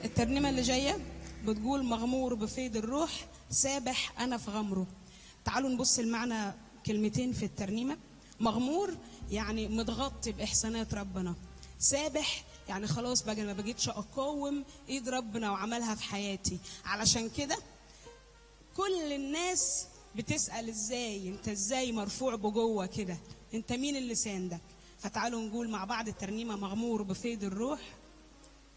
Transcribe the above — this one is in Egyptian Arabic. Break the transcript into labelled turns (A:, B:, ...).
A: الترنيمة اللي جاية بتقول مغمور بفيض الروح سابح أنا في غمره تعالوا نبص المعنى كلمتين في الترنيمة مغمور يعني متغطي بإحسانات ربنا سابح يعني خلاص بقى ما بقيتش أقاوم إيد ربنا وعملها في حياتي علشان كده كل الناس بتسأل ازاي انت ازاي مرفوع بجوه كده انت مين اللي ساندك فتعالوا نقول مع بعض الترنيمة مغمور بفيض الروح